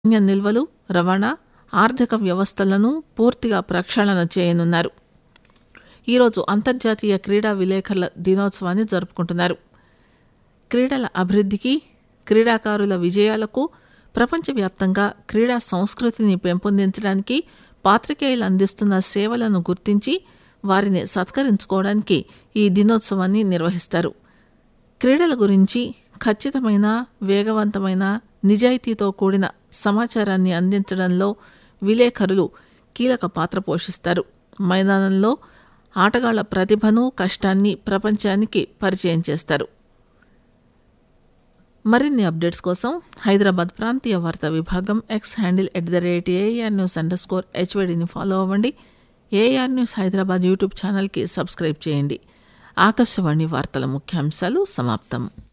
ధాన్య నిల్వలు రవాణా ఆర్థిక వ్యవస్థలను పూర్తిగా ప్రక్షాళన చేయనున్నారు ఈరోజు అంతర్జాతీయ క్రీడా విలేకరుల దినోత్సవాన్ని జరుపుకుంటున్నారు క్రీడల అభివృద్ధికి క్రీడాకారుల విజయాలకు ప్రపంచవ్యాప్తంగా క్రీడా సంస్కృతిని పెంపొందించడానికి పాత్రికేయులు అందిస్తున్న సేవలను గుర్తించి వారిని సత్కరించుకోవడానికి ఈ దినోత్సవాన్ని నిర్వహిస్తారు క్రీడల గురించి ఖచ్చితమైన వేగవంతమైన నిజాయితీతో కూడిన సమాచారాన్ని అందించడంలో విలేకరులు కీలక పాత్ర పోషిస్తారు మైదానంలో ఆటగాళ్ల ప్రతిభను కష్టాన్ని ప్రపంచానికి పరిచయం చేస్తారు మరిన్ని అప్డేట్స్ కోసం హైదరాబాద్ ప్రాంతీయ వార్తా విభాగం X handle at the rate AIR news under score హెచ్వైడిని ఫాలో అవ్వండి ఏఆర్ న్యూస్ హైదరాబాద్ యూట్యూబ్ ఛానల్కి సబ్స్క్రైబ్ చేయండి ఆకాశవాణి వార్తల ముఖ్యాంశాలు సమాప్తం